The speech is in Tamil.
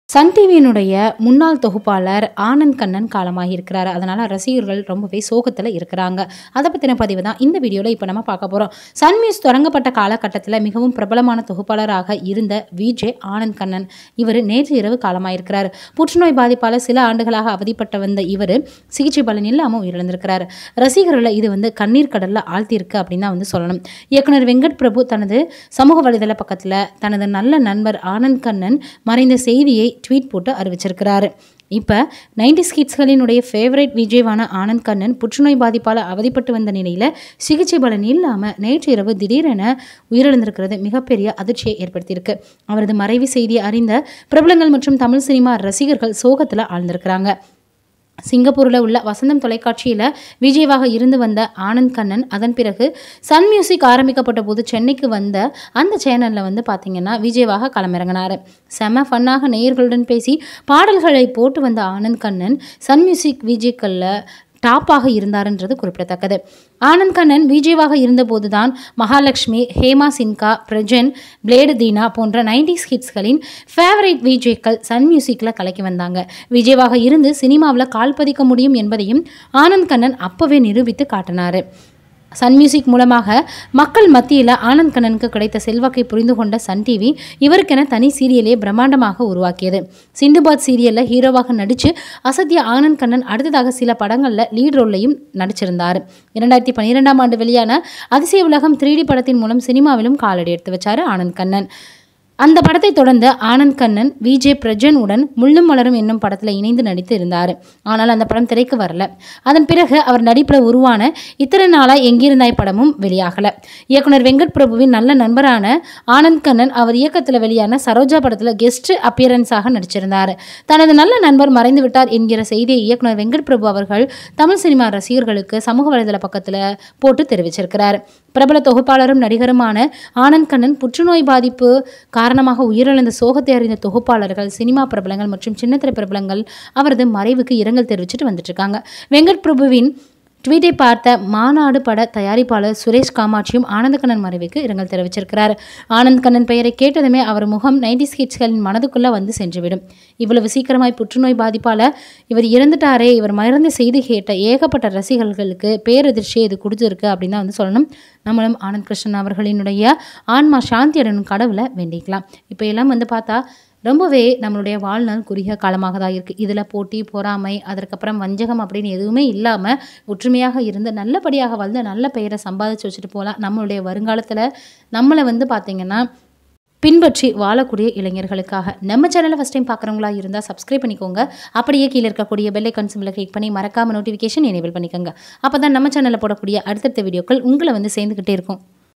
சன் டிவியினுடைய முன்னாள் தொகுப்பாளர் ஆனந்த் கண்ணன் காலமாகியிருக்கிறாரு அதனால் ரசிகர்கள் ரொம்பவே சோகத்தில் இருக்கிறாங்க அதை பற்றின பதிவு தான் இந்த வீடியோவில் இப்போ நம்ம பார்க்க போகிறோம் சன் நியூஸ் தொடங்கப்பட்ட காலகட்டத்தில் மிகவும் பிரபலமான தொகுப்பாளராக இருந்த விஜே ஆனந்த் கண்ணன் இவர் நேற்று இரவு காலமாயிருக்கிறார் புற்றுநோய் பாதிப்பால் சில ஆண்டுகளாக அவதிப்பட்டு வந்த இவர் சிகிச்சை பலன் இல்லாமல் உயிரிழந்திருக்கிறார் ரசிகர்களை இது வந்து கண்ணீர் கடலில் ஆழ்த்தியிருக்கு அப்படின்னு தான் வந்து சொல்லணும் இயக்குனர் வெங்கட் பிரபு தனது சமூக வலைதள பக்கத்தில் தனது நல்ல நண்பர் ஆனந்த் கண்ணன் மறைந்த செய்தியை ட்வீட் போட்டு அறிவிச்சிருக்கிறாரு இப்போ நைன்டி ஸ்கிட்ஸ்களினுடைய ஃபேவரட் விஜயவான ஆனந்த் கண்ணன் புற்றுநோய் பாதிப்பால் அவதிப்பட்டு வந்த நிலையில் சிகிச்சை பலன் இல்லாமல் நேற்று இரவு திடீரென உயிரிழந்திருக்கிறது மிகப்பெரிய அதிர்ச்சியை ஏற்படுத்தியிருக்கு அவரது மறைவு செய்தியை அறிந்த பிரபலங்கள் மற்றும் தமிழ் சினிமா ரசிகர்கள் சோகத்தில் ஆழ்ந்திருக்கிறாங்க சிங்கப்பூரில் உள்ள வசந்தம் தொலைக்காட்சியில் விஜயவாக இருந்து வந்த ஆனந்த் கண்ணன் அதன் பிறகு சன் மியூசிக் ஆரம்பிக்கப்பட்ட போது சென்னைக்கு வந்த அந்த சேனலில் வந்து பார்த்திங்கன்னா விஜயவாக களமிறங்கினார் செம ஃபன்னாக நேயர்களுடன் பேசி பாடல்களை போட்டு வந்த ஆனந்த் கண்ணன் சன் மியூசிக் விஜய்களில் டாப்பாக இருந்தாருன்றது குறிப்பிடத்தக்கது ஆனந்த் கண்ணன் விஜயவாக இருந்தபோதுதான் மகாலட்சுமி ஹேமா சின்கா பிரஜன் பிளேடு தீனா போன்ற நைன்டிஸ் ஹிட்ஸ்களின் ஃபேவரட் விஜேக்கள் சன் மியூசிக்கில் கலக்கி வந்தாங்க விஜயவாக இருந்து சினிமாவில் கால் பதிக்க முடியும் என்பதையும் ஆனந்த் கண்ணன் அப்போவே நிரூபித்து காட்டினார் சன் மியூசிக் மூலமாக மக்கள் மத்தியில் ஆனந்த் கண்ணனுக்கு கிடைத்த செல்வாக்கை புரிந்து கொண்ட சன் டிவி இவருக்கென தனி சீரியலே பிரம்மாண்டமாக உருவாக்கியது சிந்துபாத் சீரியலில் ஹீரோவாக நடித்து அசத்திய ஆனந்த் கண்ணன் அடுத்ததாக சில படங்களில் லீட் ரோல்லையும் நடிச்சிருந்தார் இரண்டாயிரத்தி பன்னிரெண்டாம் ஆண்டு வெளியான அதிசய உலகம் த்ரீ படத்தின் மூலம் சினிமாவிலும் காலடி எடுத்து வச்சார் ஆனந்த் கண்ணன் அந்த படத்தை தொடர்ந்து ஆனந்த் கண்ணன் விஜே பிரஜன் உடன் முள்ளும் மலரும் என்னும் படத்தில் இணைந்து நடித்து இருந்தார் ஆனால் அந்த படம் திரைக்கு வரல அதன் பிறகு அவர் நடிப்பில் உருவான இத்தனை நாளாக எங்கிருந்தாய் படமும் வெளியாகல இயக்குனர் வெங்கட் பிரபுவின் நல்ல நண்பரான ஆனந்த் கண்ணன் அவர் இயக்கத்தில் வெளியான சரோஜா படத்தில் கெஸ்ட் அப்பியரன்ஸாக நடிச்சிருந்தார் தனது நல்ல நண்பர் மறைந்து விட்டார் என்கிற செய்தியை இயக்குனர் வெங்கட் பிரபு அவர்கள் தமிழ் சினிமா ரசிகர்களுக்கு சமூக வலைதள பக்கத்தில் போட்டு தெரிவிச்சிருக்கிறார் பிரபல தொகுப்பாளரும் நடிகருமான ஆனந்த் கண்ணன் புற்றுநோய் பாதிப்பு காரணமாக உயிரிழந்த சோகத்தை அறிந்த தொகுப்பாளர்கள் சினிமா பிரபலங்கள் மற்றும் சின்னத்திரை பிரபலங்கள் அவரது மறைவுக்கு இரங்கல் தெரிவிச்சுட்டு வந்துட்டு இருக்காங்க வெங்கட் பிரபுவின் ட்வீட்டை பார்த்த மாநாடு பட தயாரிப்பாளர் சுரேஷ் காமாட்சியும் ஆனந்தகண்ணன் மறைவுக்கு இரங்கல் தெரிவிச்சிருக்கிறார் ஆனந்த் கண்ணன் பெயரை கேட்டதுமே அவர் முகம் நைன்டி ஸ்கிட்ஸ்களின் மனதுக்குள்ளே வந்து சென்றுவிடும் இவ்வளவு சீக்கிரமாய் புற்றுநோய் பாதிப்பால் இவர் இறந்துட்டாரே இவர் மறந்த செய்தி கேட்ட ஏகப்பட்ட ரசிகர்களுக்கு பேரதிர்ச்சியை இது கொடுத்துருக்கு அப்படின்னு தான் வந்து சொல்லணும் நம்மளும் ஆனந்த் கிருஷ்ணன் அவர்களினுடைய ஆன்மா சாந்தி அடையணும் கடவுளை வேண்டிக்கலாம் இப்போ எல்லாம் வந்து பார்த்தா ரொம்பவே நம்மளுடைய வாழ்நாள் குறுகிய காலமாக தான் இருக்குது இதில் போட்டி பொறாமை அதற்கப்புறம் வஞ்சகம் அப்படின்னு எதுவுமே இல்லாமல் ஒற்றுமையாக இருந்து நல்லபடியாக வாழ்ந்து நல்ல பெயரை சம்பாதிச்சு வச்சுட்டு போகலாம் நம்மளுடைய வருங்காலத்தில் நம்மளை வந்து பார்த்திங்கன்னா பின்பற்றி வாழக்கூடிய இளைஞர்களுக்காக நம்ம சேனலை ஃபஸ்ட் டைம் பார்க்குறவங்களா இருந்தால் சப்ஸ்கிரைப் பண்ணிக்கோங்க அப்படியே கீழே இருக்கக்கூடிய பெல்லை கன்சிம்பிளை கிளிக் பண்ணி மறக்காமல் நோட்டிஃபிகேஷன் எனேபிள் பண்ணிக்கோங்க அப்போ தான் நம்ம சேனலில் போடக்கூடிய அடுத்தடுத்த வீடியோக்கள் உங்களை வந்து சேர்ந்துக்கிட்டே இருக்கும்